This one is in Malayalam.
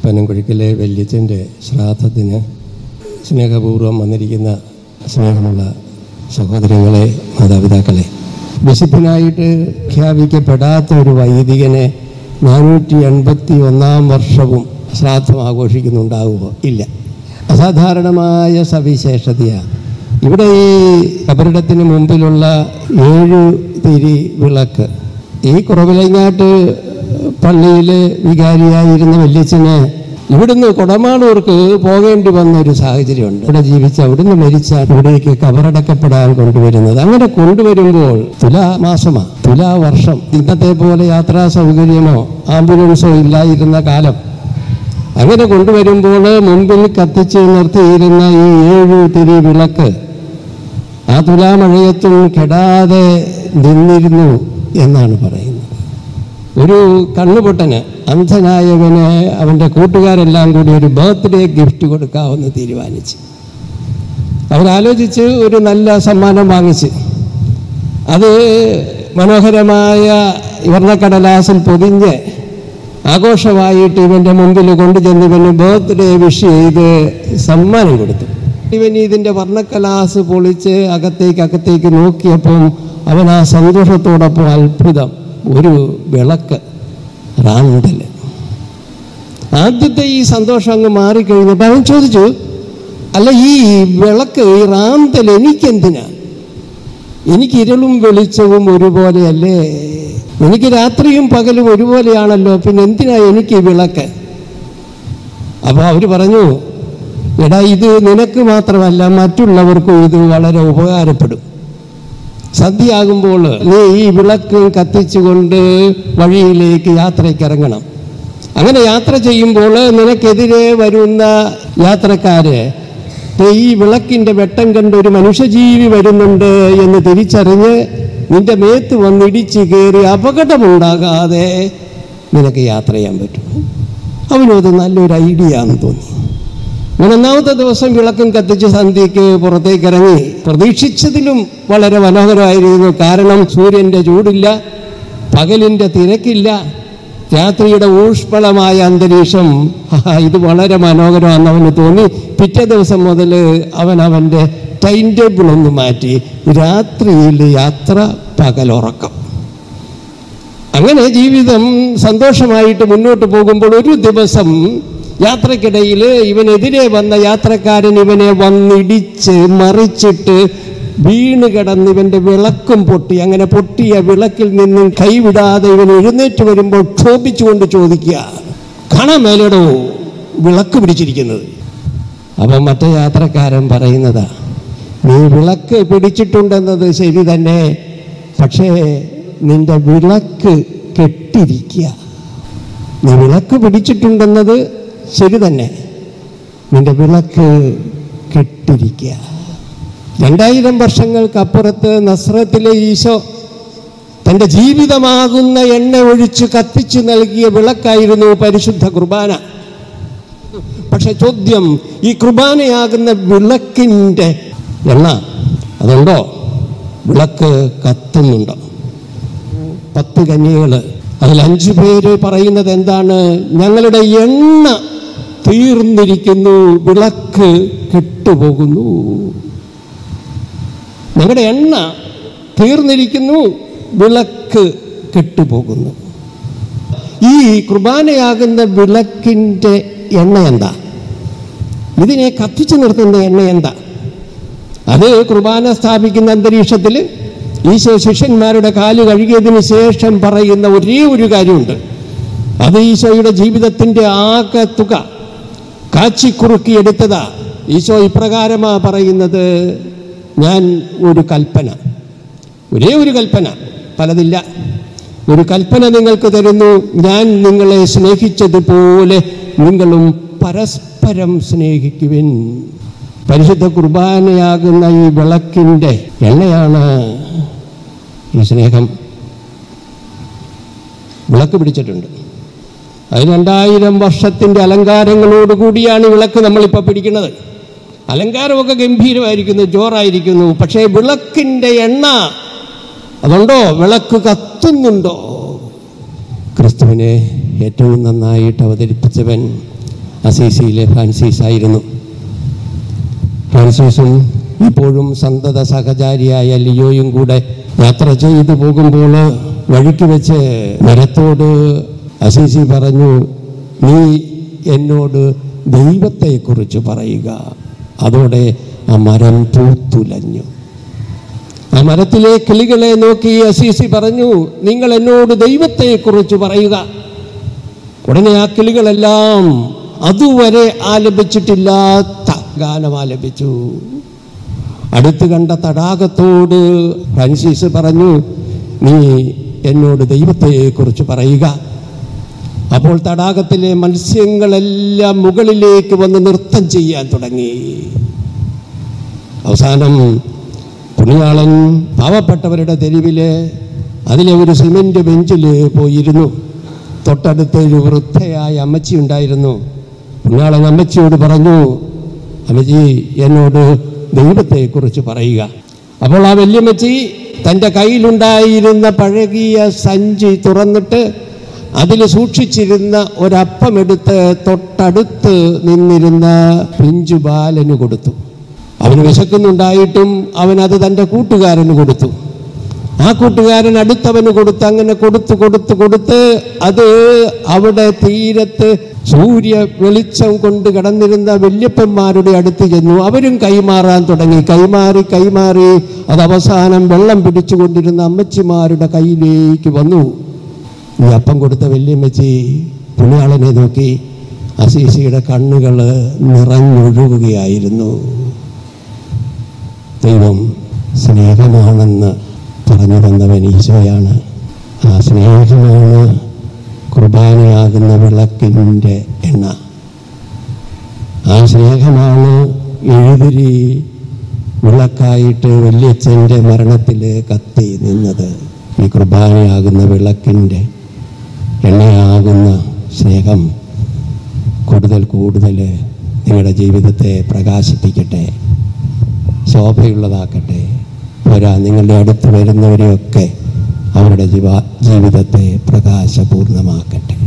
പനംകുഴിക്കലെ വല്യച്ഛൻ്റെ ശ്രാദ്ധത്തിന് സ്നേഹപൂർവ്വം വന്നിരിക്കുന്ന സ്നേഹമുള്ള സഹോദരങ്ങളെ മാതാപിതാക്കളെ വിശുദ്ധനായിട്ട് ഖ്യാപിക്കപ്പെടാത്ത ഒരു വൈദികനെ നാനൂറ്റി എൺപത്തി ഒന്നാം വർഷവും ശ്രാദ്ധം ആഘോഷിക്കുന്നുണ്ടാവുമോ ഇല്ല അസാധാരണമായ സവിശേഷതയാണ് ഇവിടെ ഈ കബറിടത്തിന് മുമ്പിലുള്ള ഏഴ് തിരി വിളക്ക് ഈ കുറവിലങ്ങാട്ട് പള്ളിയിലെ വികാരിയായിരുന്ന വല്യച്ഛന് ഇവിടുന്ന് കൊടമാളൂർക്ക് പോകേണ്ടി വന്ന ഒരു സാഹചര്യമുണ്ട് ഇവിടെ ജീവിച്ച അവിടുന്ന് മരിച്ച ഇവിടേക്ക് കബറടക്കപ്പെടാൻ കൊണ്ടുവരുന്നത് അങ്ങനെ കൊണ്ടുവരുമ്പോൾ തുലാമാസമാ തുലാവർഷം ഇന്നത്തെ പോലെ യാത്രാ സൗകര്യമോ ആംബുലൻസോ ഇല്ലായിരുന്ന കാലം അങ്ങനെ കൊണ്ടുവരുമ്പോൾ മുമ്പിൽ കത്തിച്ച് നിർത്തിയിരുന്ന ഈ ഏഴു തിരി വിളക്ക് ആ തുലാമഴയത്തും കെടാതെ നിന്നിരുന്നു എന്നാണ് പറയുന്നത് ഒരു കണ്ണുപൊട്ടന് അന്ധനായവന് അവൻ്റെ കൂട്ടുകാരെല്ലാം കൂടി ഒരു ബർത്ത്ഡേ ഗിഫ്റ്റ് കൊടുക്കാമെന്ന് തീരുമാനിച്ചു അവരാലോചിച്ച് ഒരു നല്ല സമ്മാനം വാങ്ങിച്ച് അത് മനോഹരമായ വർണ്ണക്കടലാസിൽ പൊതിഞ്ഞ് ആഘോഷമായിട്ട് ഇവൻ്റെ മുമ്പിൽ കൊണ്ടുചെന്ന് ഇവന് ബർത്ത്ഡേ വിഷ് ചെയ്ത് സമ്മാനം കൊടുത്തു ഇവൻ ഇതിൻ്റെ വർണ്ണക്കലാസ് പൊളിച്ച് അകത്തേക്ക് അകത്തേക്ക് നോക്കിയപ്പം അവൻ ആ സന്തോഷത്തോടൊപ്പം അത്ഭുതം ഒരു വിളക്ക് റാന്തൽ ആദ്യത്തെ ഈ സന്തോഷം അങ്ങ് മാറിക്കഴിഞ്ഞപ്പോൾ അവൻ ചോദിച്ചു അല്ല ഈ വിളക്ക് ഈ റാന്തൽ എനിക്കെന്തിനാ എനിക്ക് ഇരുളും വെളിച്ചവും ഒരുപോലെയല്ലേ എനിക്ക് രാത്രിയും പകലും ഒരുപോലെയാണല്ലോ പിന്നെ എന്തിനാ എനിക്ക് ഈ വിളക്ക് അപ്പോൾ അവർ പറഞ്ഞു എടാ ഇത് നിനക്ക് മാത്രമല്ല മറ്റുള്ളവർക്കും ഇത് വളരെ ഉപകാരപ്പെടും സന്ധ്യയാകുമ്പോൾ നീ ഈ വിളക്ക് കത്തിച്ചുകൊണ്ട് വഴിയിലേക്ക് യാത്രയ്ക്ക് ഇറങ്ങണം അങ്ങനെ യാത്ര ചെയ്യുമ്പോൾ നിനക്കെതിരെ വരുന്ന യാത്രക്കാര് ഈ വിളക്കിൻ്റെ വെട്ടം കണ്ട് ഒരു മനുഷ്യജീവി വരുന്നുണ്ട് എന്ന് തിരിച്ചറിഞ്ഞ് നിന്റെ മേത്ത് വന്നിടിച്ച് കയറി അപകടമുണ്ടാകാതെ നിനക്ക് യാത്ര ചെയ്യാൻ പറ്റും അവനും അത് നല്ലൊരു ഐഡിയ ആണെന്ന് തോന്നി അങ്ങനെ ഒന്നാമത്തെ ദിവസം വിളക്കും കത്തിച്ച് സന്ധ്യയ്ക്ക് പുറത്തേക്ക് ഇറങ്ങി പ്രതീക്ഷിച്ചതിലും വളരെ മനോഹരമായിരുന്നു കാരണം സൂര്യൻ്റെ ചൂടില്ല പകലിൻ്റെ തിരക്കില്ല രാത്രിയുടെ ഊഷ്മളമായ അന്തരീക്ഷം ആഹാ, ഇത് വളരെ മനോഹരമാണെന്ന് അവന് തോന്നി പിറ്റേ ദിവസം മുതൽ അവൻ അവൻ്റെ ടൈം ടേബിൾ ഒന്ന് മാറ്റി രാത്രിയിൽ യാത്ര പകലുറക്കം അങ്ങനെ ജീവിതം സന്തോഷമായിട്ട് മുന്നോട്ട് പോകുമ്പോൾ ഒരു ദിവസം യാത്രക്കിടയിൽ ഇവനെതിരെ വന്ന യാത്രക്കാരൻ ഇവനെ വന്നിടിച്ച് മറിച്ചിട്ട് വീണ് കിടന്ന് ഇവന്റെ വിളക്കും പൊട്ടി അങ്ങനെ പൊട്ടിയ വിളക്കിൽ നിന്നും കൈവിടാതെ ഇവൻ എഴുന്നേറ്റ് വരുമ്പോൾ ക്ഷോഭിച്ചുകൊണ്ട് ചോദിക്കുക കാണാൻ മേലേടോ വിളക്ക് പിടിച്ചിരിക്കുന്നത് അപ്പം മറ്റേ യാത്രക്കാരൻ പറയുന്നതാ നീ വിളക്ക് പിടിച്ചിട്ടുണ്ടെന്നത് ശരി തന്നെ പക്ഷേ നിന്റെ വിളക്ക് കെട്ടിരിക്കുക നീ വിളക്ക് പിടിച്ചിട്ടുണ്ടെന്നത് ശരി തന്നെ നിന്റെ വിളക്ക് കെട്ടിരിക്കുക രണ്ടായിരം വർഷങ്ങൾക്കപ്പുറത്ത് നസ്രത്തിലെ ഈശോ തൻ്റെ ജീവിതമാകുന്ന എണ്ണ ഒഴിച്ച് കത്തിച്ചു നൽകിയ വിളക്കായിരുന്നു പരിശുദ്ധ കുർബാന പക്ഷെ ചോദ്യം ഈ കുർബാനയാകുന്ന വിളക്കിൻ്റെ എണ്ണ അതുണ്ടോ വിളക്ക് കത്തുന്നുണ്ടോ പത്ത് കന്യകൾ അതിൽ അഞ്ചു പേര് പറയുന്നത് എന്താണ് ഞങ്ങളുടെ എണ്ണ തീർന്നിരിക്കുന്നു വിളക്ക് കെട്ടുപോകുന്നു ഞങ്ങളുടെ എണ്ണ തീർന്നിരിക്കുന്നു വിളക്ക് കെട്ടുപോകുന്നു ഈ കുർബാനയാകുന്ന വിളക്കിൻ്റെ എണ്ണ എന്താ ഇതിനെ കത്തിച്ചു നിർത്തുന്ന എണ്ണ എന്താ അത് കുർബാന സ്ഥാപിക്കുന്ന അന്തരീക്ഷത്തിൽ ഈശോ ശിഷ്യന്മാരുടെ കാല് കഴുകിയതിന് ശേഷം പറയുന്ന ഒരേ ഒരു കാര്യമുണ്ട് അത് ഈശോയുടെ ജീവിതത്തിൻ്റെ ആകെ തുക കാച്ചിക്കുറുക്കിയെടുത്തതാ ഈശോ ഇപ്രകാരമാ പറയുന്നത് ഞാൻ ഒരു കൽപ്പന ഒരേ ഒരു കൽപ്പന പലതില്ല ഒരു കൽപ്പന നിങ്ങൾക്ക് തരുന്നു ഞാൻ നിങ്ങളെ സ്നേഹിച്ചതുപോലെ നിങ്ങളും പരസ്പരം സ്നേഹിക്കുവിൻ പരിശുദ്ധ കുർബാനയാകുന്ന ഈ വിളക്കിൻ്റെ എണ്ണയാണ് ഈ സ്നേഹം വിളക്ക് പിടിച്ചിട്ടുണ്ട് അത് രണ്ടായിരം വർഷത്തിൻ്റെ അലങ്കാരങ്ങളോടുകൂടിയാണ് ഈ വിളക്ക് നമ്മളിപ്പോൾ പിടിക്കുന്നത് അലങ്കാരമൊക്കെ ഗംഭീരമായിരിക്കുന്നു ജോറായിരിക്കുന്നു പക്ഷേ വിളക്കിൻ്റെ എണ്ണ അതുണ്ടോ വിളക്ക് കത്തുന്നുണ്ടോ ക്രിസ്തുവിനെ ഏറ്റവും നന്നായിട്ട് അവതരിപ്പിച്ചവൻ അസീസിയിലെ ഫ്രാൻസിസ് ആയിരുന്നു ഫ്രാൻസിസും ഇപ്പോഴും സന്തത സഹചാരിയായ ലിയോയും കൂടെ യാത്ര ചെയ്തു പോകുമ്പോൾ വഴിക്ക് വെച്ച് മരത്തോട് അസീസി പറഞ്ഞു നീ എന്നോട് ദൈവത്തെക്കുറിച്ച് പറയുക അതോടെ ആ മരം പൂത്തുലഞ്ഞു ആ മരത്തിലെ കിളികളെ നോക്കി അസീസി പറഞ്ഞു നിങ്ങൾ എന്നോട് ദൈവത്തെക്കുറിച്ച് പറയുക ഉടനെ ആ കിളികളെല്ലാം അതുവരെ ആലപിച്ചിട്ടില്ലാത്ത ഗാനം ആലപിച്ചു അടുത്ത് കണ്ട തടാകത്തോട് ഫ്രാൻസിസ് പറഞ്ഞു നീ എന്നോട് ദൈവത്തെക്കുറിച്ച് പറയുക അപ്പോൾ തടാകത്തിലെ മത്സ്യങ്ങളെല്ലാം മുകളിലേക്ക് വന്ന് നൃത്തം ചെയ്യാൻ തുടങ്ങി അവസാനം പുണ്യാളൻ പാവപ്പെട്ടവരുടെ തെരുവില് അതിലെ ഒരു സിമെന്റ് ബെഞ്ചിൽ പോയിരുന്നു തൊട്ടടുത്ത് ഒരു വൃദ്ധയായ അമ്മച്ചി ഉണ്ടായിരുന്നു പുണ്യാളൻ അമ്മച്ചിയോട് പറഞ്ഞു അമ്മച്ചി എന്നോട് ദൈവത്തെക്കുറിച്ച് പറയുക അപ്പോൾ ആ വല്യമ്മച്ചി തൻ്റെ കയ്യിലുണ്ടായിരുന്ന പഴകിയ സഞ്ചി തുറന്നിട്ട് അതിൽ സൂക്ഷിച്ചിരുന്ന ഒരപ്പമെടുത്ത് തൊട്ടടുത്ത് നിന്നിരുന്ന പിഞ്ചു ബാലന് കൊടുത്തു അവന് വിശക്കുന്നുണ്ടായിട്ടും അവൻ അത് തൻ്റെ കൂട്ടുകാരന് കൊടുത്തു ആ കൂട്ടുകാരൻ അടുത്തവന് കൊടുത്ത് അങ്ങനെ കൊടുത്ത് കൊടുത്ത് കൊടുത്ത് അത് അവിടെ തീരത്ത് സൂര്യ വെളിച്ചം കൊണ്ട് കിടന്നിരുന്ന വല്യപ്പന്മാരുടെ അടുത്ത് ചെന്നു അവരും കൈമാറാൻ തുടങ്ങി കൈമാറി കൈമാറി അത് അവസാനം വെള്ളം പിടിച്ചുകൊണ്ടിരുന്ന അമ്മച്ചിമാരുടെ കയ്യിലേക്ക് വന്നു ഈ അപ്പം കൊടുത്ത വല്യമ്മച്ചി പുണ്യാളനെ നോക്കി അസീസിയുടെ കണ്ണുകൾ നിറഞ്ഞൊഴുകുകയായിരുന്നു ദൈവം സ്നേഹമാണെന്ന് പറഞ്ഞു തന്നവൻ ഈശോയാണ് ആ സ്നേഹമാണ് കുർബാനയാകുന്ന വിളക്കിൻ്റെ എണ്ണ ആ സ്നേഹമാണ് എഴുതിരി വിളക്കായിട്ട് വല്യച്ഛൻ്റെ മരണത്തിൽ കത്തി നിന്നത് ഈ കുർബാനയാകുന്ന വിളക്കിൻ്റെ എണ്ണയാകുന്ന സ്നേഹം കൂടുതൽ കൂടുതൽ നിങ്ങളുടെ ജീവിതത്തെ പ്രകാശിപ്പിക്കട്ടെ ശോഭയുള്ളതാക്കട്ടെ പോരാ നിങ്ങളുടെ അടുത്ത് വരുന്നവരെയൊക്കെ അവരുടെ ജീവ ജീവിതത്തെ പ്രകാശപൂർണമാക്കട്ടെ